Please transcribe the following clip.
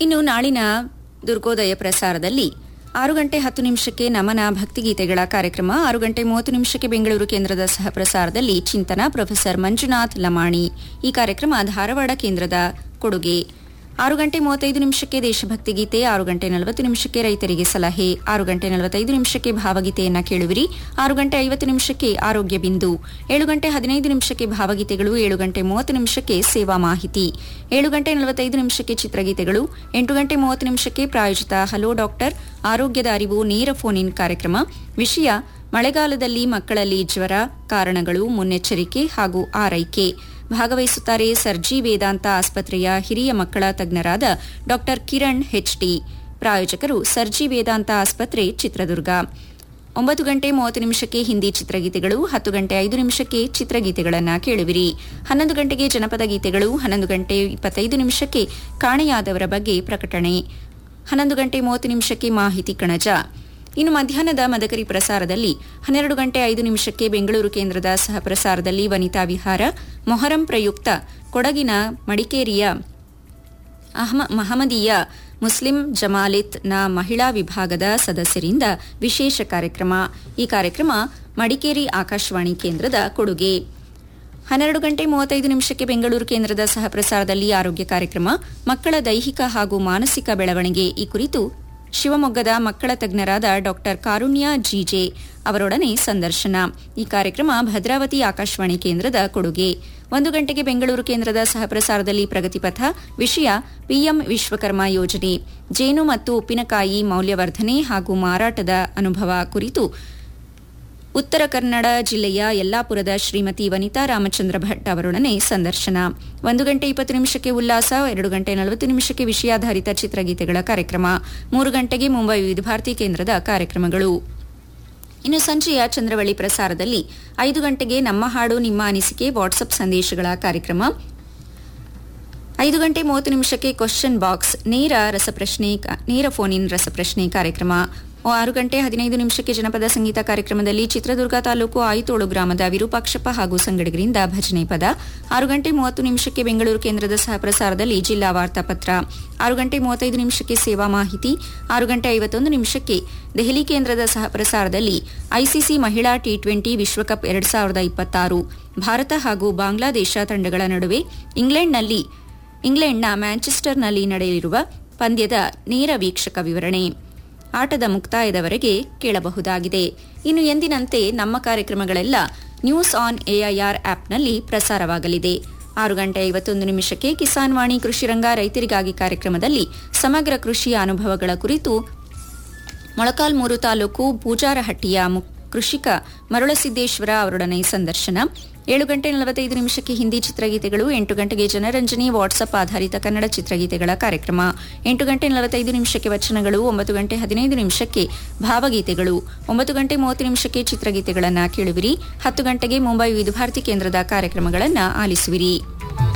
ಇನ್ನು ನಾಳಿನ ದುರ್ಗೋದಯ ಪ್ರಸಾರದಲ್ಲಿ ಆರು ಗಂಟೆ ಹತ್ತು ನಿಮಿಷಕ್ಕೆ ನಮನ ಭಕ್ತಿಗೀತೆಗಳ ಕಾರ್ಯಕ್ರಮ ಆರು ಗಂಟೆ ಮೂವತ್ತು ನಿಮಿಷಕ್ಕೆ ಬೆಂಗಳೂರು ಕೇಂದ್ರದ ಸಹ ಪ್ರಸಾರದಲ್ಲಿ ಚಿಂತನ ಪ್ರೊಫೆಸರ್ ಮಂಜುನಾಥ್ ಲಮಾಣಿ ಈ ಕಾರ್ಯಕ್ರಮ ಧಾರವಾಡ ಕೇಂದ್ರದ ಕೊಡುಗೆ ಆರು ಗಂಟೆ ಮೂವತ್ತೈದು ನಿಮಿಷಕ್ಕೆ ದೇಶಭಕ್ತಿ ಗೀತೆ ಆರು ಗಂಟೆ ನಲವತ್ತು ನಿಮಿಷಕ್ಕೆ ರೈತರಿಗೆ ಸಲಹೆ ಆರು ಗಂಟೆ ನಲವತ್ತೈದು ನಿಮಿಷಕ್ಕೆ ಭಾವಗೀತೆಯನ್ನ ಕೇಳುವಿರಿ ಆರು ಗಂಟೆ ಐವತ್ತು ನಿಮಿಷಕ್ಕೆ ಆರೋಗ್ಯ ಬಿಂದು ಏಳು ಗಂಟೆ ಹದಿನೈದು ನಿಮಿಷಕ್ಕೆ ಭಾವಗೀತೆಗಳು ಏಳು ಗಂಟೆ ಮೂವತ್ತು ನಿಮಿಷಕ್ಕೆ ಸೇವಾ ಮಾಹಿತಿ ಏಳು ಗಂಟೆ ನಲವತ್ತೈದು ನಿಮಿಷಕ್ಕೆ ಚಿತ್ರಗೀತೆಗಳು ಎಂಟು ಗಂಟೆ ಮೂವತ್ತು ನಿಮಿಷಕ್ಕೆ ಪ್ರಾಯೋಜಿತ ಹಲೋ ಡಾಕ್ಟರ್ ಆರೋಗ್ಯದ ಅರಿವು ನೇರ ಫೋನ್ ಇನ್ ಕಾರ್ಯಕ್ರಮ ವಿಷಯ ಮಳೆಗಾಲದಲ್ಲಿ ಮಕ್ಕಳಲ್ಲಿ ಜ್ವರ ಕಾರಣಗಳು ಮುನ್ನೆಚ್ಚರಿಕೆ ಹಾಗೂ ಆರೈಕೆ ಭಾಗವಹಿಸುತ್ತಾರೆ ಸರ್ಜಿ ವೇದಾಂತ ಆಸ್ಪತ್ರೆಯ ಹಿರಿಯ ಮಕ್ಕಳ ತಜ್ಞರಾದ ಡಾಕ್ಟರ್ ಕಿರಣ್ ಹೆಚ್ಡಿ ಪ್ರಾಯೋಜಕರು ಸರ್ಜಿ ವೇದಾಂತ ಆಸ್ಪತ್ರೆ ಚಿತ್ರದುರ್ಗ ಒಂಬತ್ತು ಗಂಟೆ ಮೂವತ್ತು ನಿಮಿಷಕ್ಕೆ ಹಿಂದಿ ಚಿತ್ರಗೀತೆಗಳು ಹತ್ತು ಗಂಟೆ ಐದು ನಿಮಿಷಕ್ಕೆ ಚಿತ್ರಗೀತೆಗಳನ್ನು ಕೇಳುವಿರಿ ಹನ್ನೊಂದು ಗಂಟೆಗೆ ಜನಪದ ಗೀತೆಗಳು ಹನ್ನೊಂದು ಗಂಟೆ ಇಪ್ಪತ್ತೈದು ನಿಮಿಷಕ್ಕೆ ಕಾಣೆಯಾದವರ ಬಗ್ಗೆ ಪ್ರಕಟಣೆ ಹನ್ನೊಂದು ಗಂಟೆ ಮೂವತ್ತು ನಿಮಿಷಕ್ಕೆ ಮಾಹಿತಿ ಕಣಜ ಇನ್ನು ಮಧ್ಯಾಹ್ನದ ಮದಕರಿ ಪ್ರಸಾರದಲ್ಲಿ ಹನ್ನೆರಡು ಗಂಟೆ ಐದು ನಿಮಿಷಕ್ಕೆ ಬೆಂಗಳೂರು ಕೇಂದ್ರದ ಸಹ ಪ್ರಸಾರದಲ್ಲಿ ವನಿತಾ ವಿಹಾರ ಮೊಹರಂ ಪ್ರಯುಕ್ತ ಕೊಡಗಿನ ಮಡಿಕೇರಿಯ ಅಹಮ ಮಹಮದೀಯ ಮುಸ್ಲಿಂ ಜಮಾಲಿತ್ ನ ಮಹಿಳಾ ವಿಭಾಗದ ಸದಸ್ಯರಿಂದ ವಿಶೇಷ ಕಾರ್ಯಕ್ರಮ ಈ ಕಾರ್ಯಕ್ರಮ ಮಡಿಕೇರಿ ಆಕಾಶವಾಣಿ ಕೇಂದ್ರದ ಕೊಡುಗೆ ಹನ್ನೆರಡು ಗಂಟೆ ಮೂವತ್ತೈದು ನಿಮಿಷಕ್ಕೆ ಬೆಂಗಳೂರು ಕೇಂದ್ರದ ಸಹ ಪ್ರಸಾರದಲ್ಲಿ ಆರೋಗ್ಯ ಕಾರ್ಯಕ್ರಮ ಮಕ್ಕಳ ದೈಹಿಕ ಹಾಗೂ ಮಾನಸಿಕ ಬೆಳವಣಿಗೆ ಈ ಕುರಿತು ಶಿವಮೊಗ್ಗದ ಮಕ್ಕಳ ತಜ್ಞರಾದ ಡಾಕ್ಟರ್ ಕಾರುಣ್ಯ ಜಿಜೆ ಅವರೊಡನೆ ಸಂದರ್ಶನ ಈ ಕಾರ್ಯಕ್ರಮ ಭದ್ರಾವತಿ ಆಕಾಶವಾಣಿ ಕೇಂದ್ರದ ಕೊಡುಗೆ ಒಂದು ಗಂಟೆಗೆ ಬೆಂಗಳೂರು ಕೇಂದ್ರದ ಸಹ ಪ್ರಸಾರದಲ್ಲಿ ಪ್ರಗತಿಪಥ ವಿಷಯ ಪಿಎಂ ವಿಶ್ವಕರ್ಮ ಯೋಜನೆ ಜೇನು ಮತ್ತು ಉಪ್ಪಿನಕಾಯಿ ಮೌಲ್ಯವರ್ಧನೆ ಹಾಗೂ ಮಾರಾಟದ ಅನುಭವ ಕುರಿತು ಉತ್ತರ ಕನ್ನಡ ಜಿಲ್ಲೆಯ ಯಲ್ಲಾಪುರದ ಶ್ರೀಮತಿ ವನಿತಾ ರಾಮಚಂದ್ರ ಭಟ್ ಅವರೊಡನೆ ಸಂದರ್ಶನ ಒಂದು ಗಂಟೆ ಇಪ್ಪತ್ತು ನಿಮಿಷಕ್ಕೆ ಉಲ್ಲಾಸ ಎರಡು ಗಂಟೆ ನಲವತ್ತು ನಿಮಿಷಕ್ಕೆ ವಿಷಯಾಧಾರಿತ ಚಿತ್ರಗೀತೆಗಳ ಕಾರ್ಯಕ್ರಮ ಮೂರು ಗಂಟೆಗೆ ಮುಂಬೈ ವಿವಿಧ ಭಾರತಿ ಕೇಂದ್ರದ ಕಾರ್ಯಕ್ರಮಗಳು ಇನ್ನು ಸಂಜೆಯ ಚಂದ್ರವಳ್ಳಿ ಪ್ರಸಾರದಲ್ಲಿ ಐದು ಗಂಟೆಗೆ ನಮ್ಮ ಹಾಡು ನಿಮ್ಮ ಅನಿಸಿಕೆ ವಾಟ್ಸಪ್ ಸಂದೇಶಗಳ ಕಾರ್ಯಕ್ರಮ ಐದು ಗಂಟೆ ಮೂವತ್ತು ನಿಮಿಷಕ್ಕೆ ಕ್ವಶನ್ ಬಾಕ್ಸ್ ನೇರ ರಸಪ್ರಶ್ನೆ ನೇರ ಫೋನ್ ಇನ್ ರಸಪ್ರಶ್ನೆ ಕಾರ್ಯಕ್ರಮ ಆರು ಗಂಟೆ ಹದಿನೈದು ನಿಮಿಷಕ್ಕೆ ಜನಪದ ಸಂಗೀತ ಕಾರ್ಯಕ್ರಮದಲ್ಲಿ ಚಿತ್ರದುರ್ಗ ತಾಲೂಕು ಆಯಿತೋಳು ಗ್ರಾಮದ ವಿರೂಪಾಕ್ಷಪ್ಪ ಹಾಗೂ ಸಂಗಡಿಗರಿಂದ ಭಜನೆ ಪದ ಆರು ಗಂಟೆ ಮೂವತ್ತು ನಿಮಿಷಕ್ಕೆ ಬೆಂಗಳೂರು ಕೇಂದ್ರದ ಸಹ ಪ್ರಸಾರದಲ್ಲಿ ಜಿಲ್ಲಾ ವಾರ್ತಾಪತ್ರ ಆರು ಗಂಟೆ ಮೂವತ್ತೈದು ನಿಮಿಷಕ್ಕೆ ಸೇವಾ ಮಾಹಿತಿ ಆರು ಗಂಟೆ ಐವತ್ತೊಂದು ನಿಮಿಷಕ್ಕೆ ದೆಹಲಿ ಕೇಂದ್ರದ ಸಹ ಪ್ರಸಾರದಲ್ಲಿ ಐಸಿಸಿ ಮಹಿಳಾ ಟಿ ಟ್ವೆಂಟಿ ವಿಶ್ವಕಪ್ ಎರಡ್ ಸಾವಿರದ ಇಪ್ಪತ್ತಾರು ಭಾರತ ಹಾಗೂ ಬಾಂಗ್ಲಾದೇಶ ತಂಡಗಳ ನಡುವೆ ಇಂಗ್ಲೆಂಡ್ನಲ್ಲಿ ಇಂಗ್ಲೆಂಡ್ನ ಮ್ಯಾಂಚೆಸ್ಟರ್ನಲ್ಲಿ ನಡೆಯಲಿರುವ ಪಂದ್ಯದ ನೇರ ವೀಕ್ಷಕ ವಿವರಣೆ ಆಟದ ಮುಕ್ತಾಯದವರೆಗೆ ಕೇಳಬಹುದಾಗಿದೆ ಇನ್ನು ಎಂದಿನಂತೆ ನಮ್ಮ ಕಾರ್ಯಕ್ರಮಗಳೆಲ್ಲ ನ್ಯೂಸ್ ಆನ್ ಎಐಆರ್ ಆಪ್ನಲ್ಲಿ ಪ್ರಸಾರವಾಗಲಿದೆ ಆರು ಗಂಟೆ ಐವತ್ತೊಂದು ನಿಮಿಷಕ್ಕೆ ಕಿಸಾನ್ ವಾಣಿ ಕೃಷಿರಂಗ ರೈತರಿಗಾಗಿ ಕಾರ್ಯಕ್ರಮದಲ್ಲಿ ಸಮಗ್ರ ಕೃಷಿಯ ಅನುಭವಗಳ ಕುರಿತು ಮೊಳಕಾಲ್ಮೂರು ತಾಲೂಕು ಪೂಜಾರಹಟ್ಟಿಯ ಕೃಷಿಕ ಮರುಳಸಿದ್ದೇಶ್ವರ ಅವರೊಡನೆ ಸಂದರ್ಶನ ಏಳು ಗಂಟೆ ನಲವತ್ತೈದು ನಿಮಿಷಕ್ಕೆ ಹಿಂದಿ ಚಿತ್ರಗೀತೆಗಳು ಎಂಟು ಗಂಟೆಗೆ ಜನರಂಜನಿ ವಾಟ್ಸಪ್ ಆಧಾರಿತ ಕನ್ನಡ ಚಿತ್ರಗೀತೆಗಳ ಕಾರ್ಯಕ್ರಮ ಎಂಟು ಗಂಟೆ ನಲವತ್ತೈದು ನಿಮಿಷಕ್ಕೆ ವಚನಗಳು ಒಂಬತ್ತು ಗಂಟೆ ಹದಿನೈದು ನಿಮಿಷಕ್ಕೆ ಭಾವಗೀತೆಗಳು ಒಂಬತ್ತು ಗಂಟೆ ಮೂವತ್ತು ನಿಮಿಷಕ್ಕೆ ಚಿತ್ರಗೀತೆಗಳನ್ನು ಕೇಳುವಿರಿ ಹತ್ತು ಗಂಟೆಗೆ ಮುಂಬೈ ವಿವಿಧ ಭಾರತಿ ಕೇಂದ್ರದ ಕಾರ್ಯಕ್ರಮಗಳನ್ನು ಆಲಿಸುವಿರಿ